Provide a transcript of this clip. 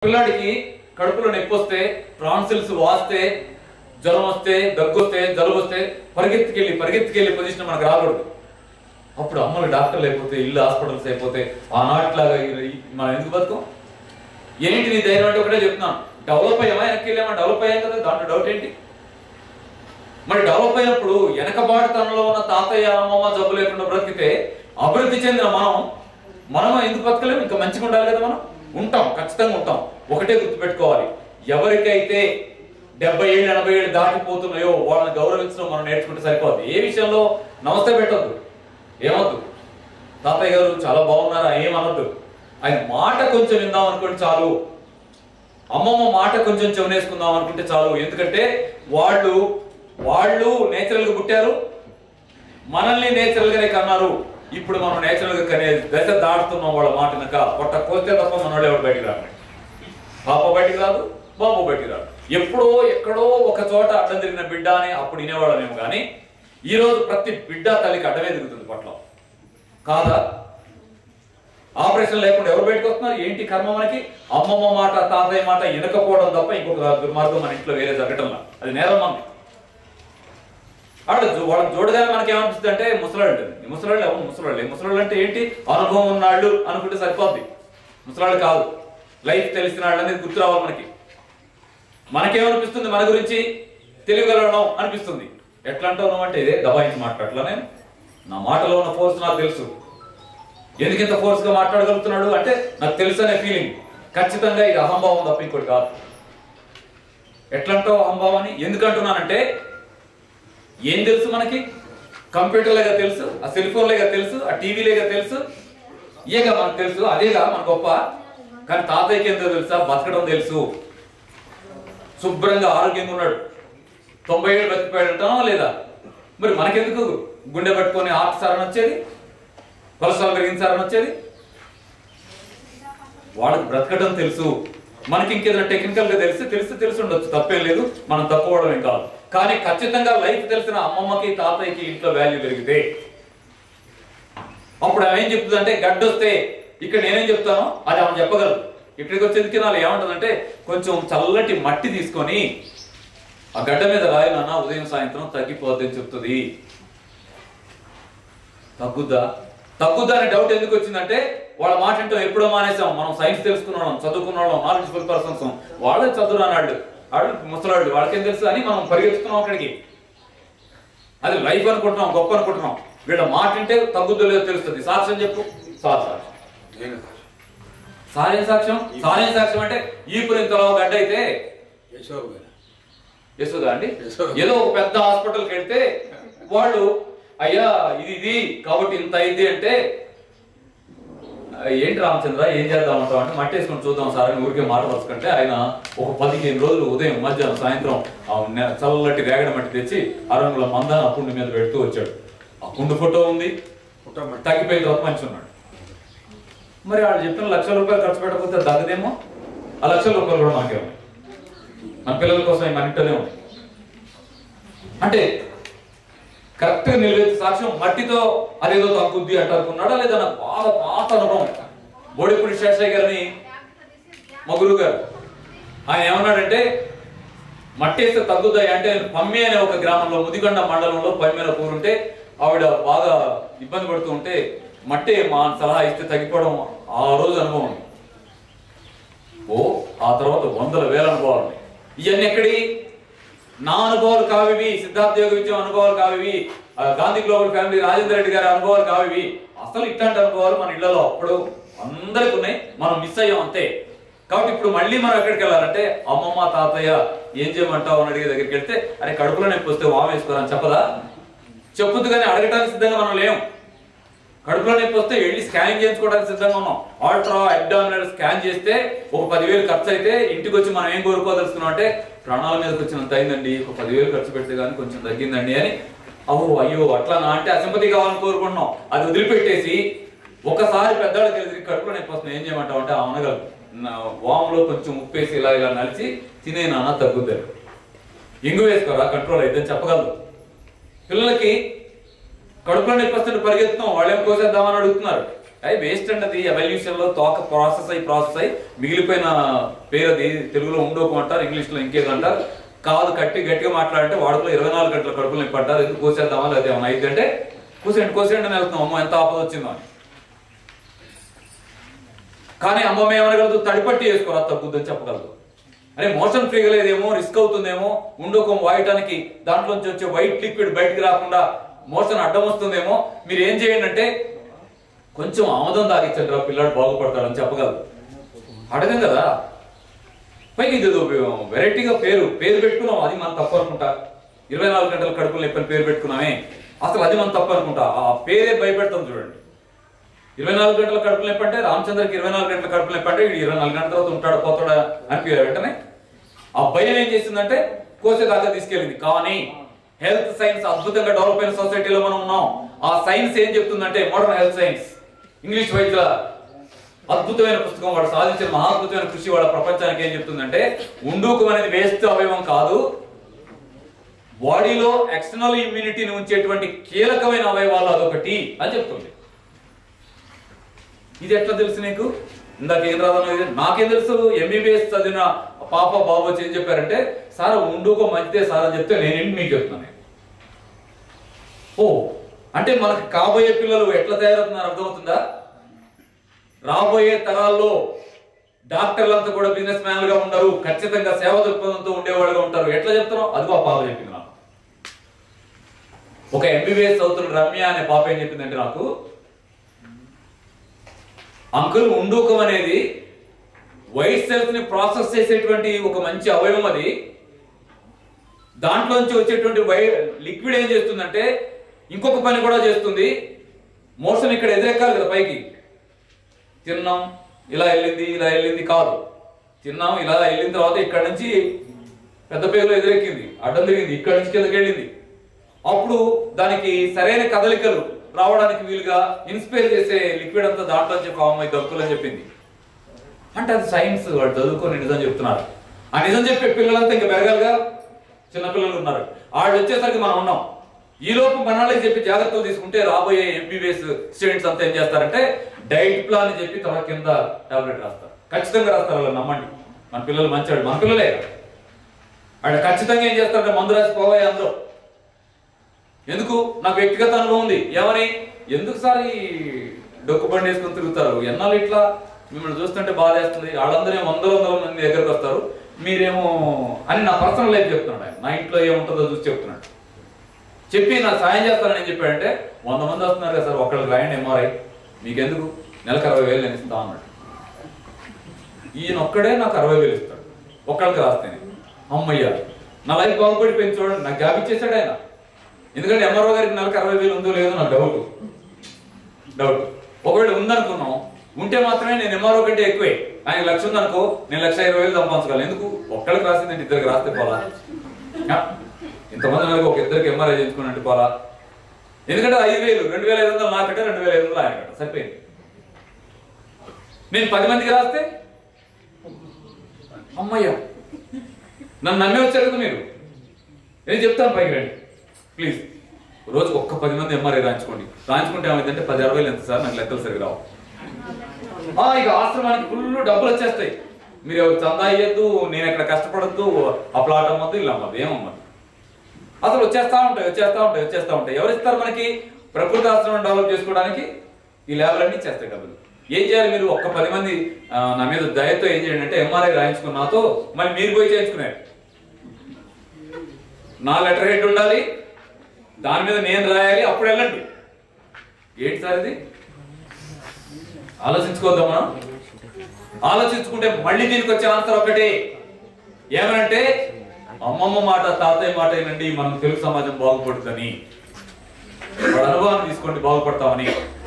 పిల్లాడికి కడుపులో నొప్పి వస్తే ట్రాన్సిల్స్ వాస్తే జ్వరం వస్తే దగ్గు వస్తే జలుబు వస్తే పరిగెత్తుకెళ్ళి పరిగెత్తుకెళ్ళి పొజిషన్ మనకు రాకూడదు అప్పుడు అమ్మలు డాక్టర్లు అయిపోతే ఇల్లు హాస్పిటల్స్ అయిపోతే ఆనాట్లాగా ఈ- మనం ఎందుకు బతుకం ఏంటి నీ ధైర్యం అంటే ఒకటే చెప్తున్నాను డెవలప్ అయ్యామా వెనక్కి వెళ్ళామా డెవలప్ అయ్యాం కదా దాంట్లో డౌట్ ఏంటి మరి డెవలప్ అయినప్పుడు వెనకబాటుతనంలో ఉన్న తాతయ్య అమ్మమ్మ జబ్బు లేకుండా బ్రతికితే అభివృద్ధి చెందిన మనం మనం ఎందుకు బతకలేము ఇంకా మంచిగా ఉండాలి కదా మనం ఉంటాం ఖచ్చితంగా ఉంటాం ఒకటే గుర్తుపెట్టుకోవాలి ఎవరికైతే డెబ్బై ఏళ్ళు ఎనభై ఏళ్ళు దాటిపోతున్నాయో వాళ్ళని గౌరవించడం మనం నేర్చుకుంటే సరిపోద్ది ఏ విషయంలో నమస్తే పెట్టొద్దు ఏమొద్దు తాతయ్య గారు చాలా బాగున్నారా ఏమనొద్దు ఆయన మాట కొంచెం విందాం అనుకోండి చాలు అమ్మమ్మ మాట కొంచెం చెవనేసుకుందాం అనుకుంటే చాలు ఎందుకంటే వాళ్ళు వాళ్ళు నేచురల్ గా పుట్టారు మనల్ని నేచురల్ గానే కన్నారు ఇప్పుడు మనం నేచురల్ గా కనే దశ దాటుతున్నాం వాళ్ళ మాట వెనక పొట్ట కోస్తే తప్ప మనోళ్ళు ఎవరు బయటికి రాడు పాప బయటికి రాదు బాబు బయటికి రాడు ఎప్పుడో ఎక్కడో ఒక చోట అడ్డం తిరిగిన బిడ్డ అని అప్పుడు వినేవాళ్ళమేమో కానీ ఈ రోజు ప్రతి బిడ్డ తల్లికి అడ్డమే తిరుగుతుంది పట్ల కాదా ఆపరేషన్ లేకుండా ఎవరు బయటకు వస్తున్నారు ఏంటి కర్మ మనకి అమ్మమ్మ మాట తాతయ్య మాట వినకపోవడం తప్ప ఇంకొక దుర్మార్గం మన ఇంట్లో వేరే జరగటంలా అది నేరం మనకి ఆడ వాళ్ళని చూడగానే మనకి ఏమనిపిస్తుంది అంటే ముసలాళ్ళు ముసలాళ్ళు ఎవరు ముసలాళ్ళు ముసలాళ్ళు అంటే ఏంటి అనుభవం ఉన్నాళ్ళు అనుకుంటే సరిపోద్ది ముసలాళ్ళు కాదు లైఫ్ తెలిసిన వాళ్ళు అనేది గుర్తు రావాలి మనకి మనకేమనిపిస్తుంది మన గురించి తెలియగలగడం అనిపిస్తుంది ఎట్లా అంటావు అంటే ఇదే దబాయించి మాట్లాడలా నేను నా మాటలో ఉన్న ఫోర్స్ నాకు తెలుసు ఎందుకు ఇంత ఫోర్స్ గా మాట్లాడగలుగుతున్నాడు అంటే నాకు తెలుసు అనే ఫీలింగ్ ఖచ్చితంగా ఇది అహంభావం తప్ప ఇంకోటి కాదు ఎట్లంటావు అహంభావాన్ని ఎందుకు అంటున్నానంటే ఏం తెలుసు మనకి కంప్యూటర్లేగా తెలుసు ఆ సెల్ ఫోన్లేగా తెలుసు ఆ టీవీలేగా తెలుసు ఇయేగా మనకు తెలుసు అదేగా మన గొప్ప కానీ తాతయ్యకి ఎంతో తెలుసా బతకడం తెలుసు శుభ్రంగా ఆరోగ్యంగా ఉన్నాడు తొంభై ఏళ్ళు బతికిపోయాడంటావా లేదా మరి మనకెందుకు గుండె పట్టుకొని హార్ట్ సారని వచ్చేది కొలెస్ట్రాల్ పెరిగిన సారని వచ్చేది వాడికి బ్రతకడం తెలుసు మనకి ఇంకేదైనా టెక్నికల్ గా తెలిసి తెలిసి తెలిసి ఉండొచ్చు తప్పేం లేదు మనం తక్కువడమే కాదు కానీ ఖచ్చితంగా లైఫ్ తెలిసిన అమ్మమ్మకి తాతయ్యకి ఇంట్లో వాల్యూ పెరిగితే అప్పుడు ఆమె ఏం చెప్తుంది అంటే గడ్డి వస్తే ఇక్కడ నేనేం చెప్తానో అది ఆమె చెప్పగలదు ఇక్కడికి వచ్చేందుకు నాలో ఏమంటుందంటే కొంచెం చల్లటి మట్టి తీసుకొని ఆ గడ్డ మీద రాయి నాన్న ఉదయం సాయంత్రం తగ్గిపోద్ది అని చెప్తుంది తగ్గుద్దా తగ్గుద్దా అనే డౌట్ ఎందుకు వచ్చిందంటే వాళ్ళ మాట ఏంటో ఎప్పుడో మానేసాం మనం సైన్స్ తెలుసుకున్నాం చదువుకున్నాం నాలెడ్జ్ఫుల్ పర్సన్స్ వాళ్ళే చదువు రానాళ్ళు వాళ్ళు ముసలాళ్ళు వాళ్ళకేం తెలుసు అని మనం పరిగెత్తుతున్నాం అక్కడికి అది లైఫ్ అనుకుంటున్నాం గొప్ప అనుకుంటున్నాం వీళ్ళ మాట అంటే తగ్గుద్దో లేదో తెలుస్తుంది సాక్ష్యం చెప్పు సార్ సాక్ష్యం నేను సార్ సారేం సాక్ష్యం సారేం సాక్ష్యం అంటే ఈపురు ఇంతలో గడ్డ అయితే యశోబు గారు యశోదా అండి యశోద. ఏదో ఒక పెద్ద హాస్పిటల్కి వెళ్తే వాళ్ళు అయ్యా ఇది ఇది కాబట్టి ఇంత అయింది అంటే "ఆ, ఏంటి రామచంద్ర ఏం చేద్దాం అంటావు అంటే మట్టి వేసుకొని చూద్దాం సార్ అని ఊరికే మాట వరుసుకుంటే ఆయన ఒక పదిహేను రోజులు ఉదయం మధ్యాహ్నం సాయంత్రం ఆ నె- చల్లటి రేగడ మట్టి తెచ్చి అరంగుల మందాన ఆ కుండు మీద పెడుతూ వచ్చాడు ఆ కుండు ఫోటో ఉంది పుట్టమట్టి తగ్గిపోయిన తర్వాత మంచి ఉన్నాడు మరి వాళ్ళు చెప్పిన లక్షల రూపాయలు ఖర్చు పెట్టకపోతే దగ్గదేమో ఆ లక్షల రూపాయలు కూడా మనకే ఉన్నాయి మన పిల్లల కోసం మన ఇంట్లోనే ఉన్నాయి అంటే కరెక్ట్ గా నిలబెట్టి సాక్ష్యం మట్టితో అదేదో తగ్గుద్ది అంటారుకున్నాడా లేదా నాకు బాగా పాత అనుభవం బోడిపూడి శేషయ్య గారిని మా గురువు గారు ఆయన ఏమన్నాడంటే మట్టి వేస్తే తగ్గుతాయి అంటే పమ్మి అనే ఒక గ్రామంలో ముదిగొండ మండలంలో పమ్మి అనే ఊరుంటే ఆవిడ బాగా ఇబ్బంది పడుతూ ఉంటే మట్టి మా సలహా ఇస్తే తగ్గిపోవడం ఆ రోజు అనుభవం ఓ ఆ తర్వాత వందల వేల అనుభవాలు ఉన్నాయి. ఇవన్నీ ఎక్కడి నా అనుభవాలు కావివి సిద్ధార్థ యోగ విద్య అనుభవాలు కావివి ఆ, గాంధీ గ్లోబల్ ఫ్యామిలీ రాజేంద్ర రెడ్డి గారి అనుభవాలు కావివి అసలు ఇట్లాంటి అనుభవాలు మన ఇళ్లలో అప్పుడు అందరికి ఉన్నాయి మనం మిస్ అయ్యాం అంతే కాబట్టి ఇప్పుడు మళ్ళీ మనం ఎక్కడికి వెళ్ళాలంటే అమ్మమ్మ తాతయ్య ఏం చేయమంటావు అని అడిగే దగ్గరికి వెళ్తే అరే కడుపులో నొప్పి వస్తే వామ వేసుకోరని చెప్పదా చెప్పుద్దు కానీ అడగటానికి సిద్ధంగా మనం లేం కడుపులో నొప్పి వస్తే వెళ్ళి స్కానింగ్ చేయించుకోవడానికి సిద్ధంగా ఉన్నాం ఆల్ట్రా అబ్డామినల్ స్కాన్ చేస్తే ఒక పదివేలు ఖర్చు అయితే ఇంటికి వచ్చి మనం ఏం కోరుకోదలుచుకున్నాం అంటే ప్రాణాల మీదకి వచ్చినంత అయిందండి ఒక పదివేలు ఖర్చు పెడితే కానీ కొంచెం తగ్గిందండి అని అహో అయ్యో అట్లా నా అంటే అసింపతి కావాలని కోరుకుంటున్నాం అది వదిలిపెట్టేసి ఒకసారి పెద్దవాళ్ళకి వెళ్ళి కడుపులో నొప్పి వస్తుంది ఏం చేయమంటావు అంటే అనగలరు వాములో కొంచెం ఉప్పేసి ఇలా ఇలా నలిచి తినే నాన్న తగ్గుతారు ఇంగు వేసుకోరా కంట్రోల్ అయితే చెప్పగలరు పిల్లలకి కడుపులో నొప్పి వస్తుంటే పరిగెత్తుతాం వాళ్ళేం కోసేద్దామని అడుగుతున్నారు అవి వేస్ట్ అండి అది ఎవల్యూషన్ లో తోక ప్రాసెస్ అయ్యి ప్రాసెస్ అయ్యి మిగిలిపోయిన పేరు అది తెలుగులో ఉండోకు అంటారు ఇంగ్లీష్ లో ఇంకేదో అంటారు కాదు కట్టి గట్టిగా మాట్లాడంటే వాడుకలో ఇరవై నాలుగు గంటల కడుపులు నింపి అంటారు ఎందుకు కోసేద్దామా లేదా ఏమైనా అయింది అంటే కోసేయండి కోసేయండి అని వెళ్తున్నాం అమ్మ ఎంత ఆపద వచ్చిందో అని కానీ అమ్మమ్మ ఏమనగలదు తడిపట్టి వేసుకోరా తగ్గుద్దని చెప్పగలదు అరే మోషన్ ఫ్రీగా లేదేమో రిస్క్ అవుతుందేమో ఉండోకం వాయటానికి దాంట్లోంచి వచ్చే వైట్ లిక్విడ్ బయటికి రాకుండా మోషన్ అడ్డం వస్తుందేమో మీరు ఏం చేయండి అంటే కొంచెం ఆమదం తాగించండి రా పిల్లాడు బాగుపడతాడని చెప్పగలదు అడగం కదా పైకి ఇది వెరైటీగా పేరు పేరు పెట్టుకున్నాం అది మనం తప్పు అనుకుంటా ఇరవై నాలుగు గంటల కడుపులు నొప్పని పేరు పెట్టుకున్నామే అసలు అది మనం తప్పు అనుకుంటా ఆ పేరే భయపెడతాం చూడండి ఇరవై నాలుగు గంటల కడుపులు నొప్పి అంటే రామచంద్రకి ఇరవై నాలుగు గంటల కడుపులు నొప్పి అంటే వీడు ఇరవై నాలుగు గంటల తర్వాత ఉంటాడు పోతాడా అనిపించారు వెంటనే ఆ భయం ఏం చేసిందంటే కోసేదాకా తీసుకెళ్ళింది కానీ హెల్త్ సైన్స్ అద్భుతంగా డెవలప్ అయిన సొసైటీలో మనం ఉన్నాం ఆ సైన్స్ ఏం చెప్తుందంటే మోడర్న్ హెల్త్ సైన్స్ ఇంగ్లీష్ వైద్యుల అద్భుతమైన పుస్తకం వాడు సాధించిన మహాద్భుతమైన కృషి వాళ్ళ ప్రపంచానికి ఏం చెప్తుందంటే ఉండుకం అనేది వేస్ట్ అవయవం కాదు బాడీలో ఎక్స్టర్నల్ ఇమ్యూనిటీని ఉంచేటువంటి కీలకమైన అవయవాలు అదొకటి అని చెప్తుంది ఇది ఎట్లా తెలుసు నీకు ఇందాక ఏం రాదన్నా ఇది నాకేం తెలుసు ఎంబీబీఎస్ చదివిన పాప బాబు వచ్చి ఏం చెప్పారంటే సార్ ఉండుకో మంచిదే సార్ అని చెప్తే నేనేంటి మీకు చెప్తున్నాను నేను. ఓ అంటే మనకి కాబోయే పిల్లలు ఎట్లా తయారవుతున్నారు అర్థమవుతుందా రాబోయే తరాల్లో డాక్టర్లంతా కూడా బిజినెస్ మ్యాన్లుగా ఉండరు ఖచ్చితంగా సేవ దృక్పథంతో ఉండేవాళ్ళుగా ఉంటారు ఎట్లా చెప్తారో అదిగో ఆ పాప చెప్పింది నాకు ఒక ఎంబీబీఎస్ చదువుతున్న రమ్య అనే పాప ఏం చెప్పిందంటే నాకు అంకుల్ ఉండూకం అనేది వైట్ సెల్స్ ని ప్రాసెస్ చేసేటువంటి ఒక మంచి అవయవం అది దాంట్లోంచి వచ్చేటువంటి వై లిక్విడ్ ఏం చేస్తుందంటే ఇంకొక పని కూడా చేస్తుంది మోషన్ ఇక్కడ ఎదురెక్కాలి కదా పైకి తిన్నాం ఇలా వెళ్ళింది ఇలా వెళ్ళింది కాదు తిన్నాం ఇలా వెళ్ళిన తర్వాత ఇక్కడ నుంచి పెద్ద పేరులో ఎదురెక్కింది అడ్డం తిరిగింది ఇక్కడ నుంచి కిందకి వెళ్ళింది అప్పుడు దానికి సరైన కదలికలు రావడానికి వీలుగా ఇన్స్పైర్ చేసే లిక్విడ్ అంతా దాంట్లో నుంచి ఫామ్ అయి దక్కులని చెప్పింది అంటే అది సైన్స్ వాడు చదువుకొని నిజం చెప్తున్నారు ఆ నిజం చెప్పే పిల్లలంతా ఇంకా పెరగాలిగా చిన్నపిల్లలు ఉన్నారు వాళ్ళు వచ్చేసరికి మనం ఉన్నాం ఈ లోపు మనల్ని చెప్పి జాగ్రత్తలు తీసుకుంటే రాబోయే ఎంబీబీఎస్ స్టూడెంట్స్ అంతా ఏం చేస్తారంటే డైట్ ప్లాన్ అని చెప్పి తర్వాత కింద టాబ్లెట్ రాస్తారు ఖచ్చితంగా రాస్తారు వాళ్ళు నమ్మండి మన పిల్లలు మంచివాడు మన పిల్లలే వాళ్ళు ఖచ్చితంగా ఏం చేస్తారంటే మందు రాసి పోవాయి అందరూ ఎందుకు నాకు వ్యక్తిగత అనుభవం ఉంది ఏమని ఎందుకు సార్ ఈ డొక్కు బండి వేసుకొని తిరుగుతారు ఎన్నాళ్ళు ఇట్లా మిమ్మల్ని చూస్తుంటే బాధ వేస్తుంది వాళ్ళందరూ ఏమో వందల వందల మంది దగ్గరకు వస్తారు మీరేమో అని నా పర్సనల్ లైఫ్ చెప్తున్నాడు ఆయన నా ఇంట్లో ఏముంటుందో చూసి చెప్తున్నాడు చెప్పి నాకు సాయం చేస్తానని ఏం చెప్పాడంటే వంద మంది వస్తున్నారు కదా సార్ ఒకళ్ళకి రాయండి ఎంఆర్ఐ మీకెందుకు నెలకు అరవై వేలు నేను ఇస్తా అన్నాడు ఈయన ఒక్కడే నాకు అరవై వేలు ఇస్తాడు ఒక్కళ్ళకి రాస్తేనే అమ్మయ్య నా లైఫ్ బాగుపడిపోయింది చూడండి నాకు జాబ్ ఇచ్చేసాడు ఆయన ఎందుకంటే ఎంఆర్ఓ గారికి నెలకు అరవై వేలు ఉందో లేదో నాకు డౌట్ డౌట్ ఒకవేళ ఉందనుకున్నాం ఉంటే మాత్రమే నేను ఎంఆర్ఓ కంటే ఎక్కువే ఆయన లక్ష ఉందనుకో నేను లక్ష ఇరవై వేలు సంపాదించగలను ఎందుకు ఒక్కడికి రాసింది ఇద్దరికి రాస్తే పోలా ఆ? ఇంతమంది నెలకు ఒక ఇద్దరికి ఎంఆర్ఐ చేయించుకున్నట్టు పోలా ఎందుకంటే ఐదు వేలు రెండు వేల ఐదు వందలు నాకంటే రెండు వేల ఐదు వందలు ఆయన కట్ట సరిపోయింది నేను పది మందికి రాస్తే అమ్మయ్య నన్ను నమ్మే వచ్చారు కదా మీరు నేను చెప్తాను పైకి రండి ప్లీజ్ రోజు ఒక్క పది మంది ఎంఆర్ఐ రాయించుకోండి రాయించుకుంటే ఏమైందంటే పది అరవై ఎంత సార్ నాకు లెక్కలు సరిగ్గా రావు ఆ, ఇక ఆశ్రమానికి ఫుల్ డబ్బులు వచ్చేస్తాయి మీరు ఎవరు చందా అయ్యద్దు నేను ఎక్కడ కష్టపడద్దు ఆ ప్లాట్ అమ్మద్దు ఇలా అమ్మద్దు ఏమమ్మద్దు అసలు వచ్చేస్తా ఉంటాయి వచ్చేస్తా ఉంటాయి వచ్చేస్తా ఉంటాయి ఎవరు ఇస్తారు మనకి ప్రకృతి ఆశ్రమం డెవలప్ చేసుకోవడానికి ఈ ల్యాబ్లన్నీ ఇచ్చేస్తాయి డబ్బులు ఏం చేయాలి మీరు ఒక్క పది మంది ఆ, నా మీద దయతో ఏం చేయండి అంటే ఎంఆర్ఐ రాయించుకున్న నాతో మళ్ళీ మీరు పోయి చేయించుకున్నారు నా లెటర్ హెడ్ ఉండాలి దాని మీద నేను రాయాలి అప్పుడు వెళ్ళండి ఏంటి సార్ ఇది ఆలోచించుకోద్దాం మనం ఆలోచించుకుంటే మళ్ళీ దీనికి వచ్చే ఆన్సర్ ఒకటి ఏమనంటే అమ్మమ్మ మాట తాతయ్య మాట వినండి మనం తెలుగు సమాజం బాగుపడుతుందని వాడి అనుభవాన్ని తీసుకోండి బాగుపడతామని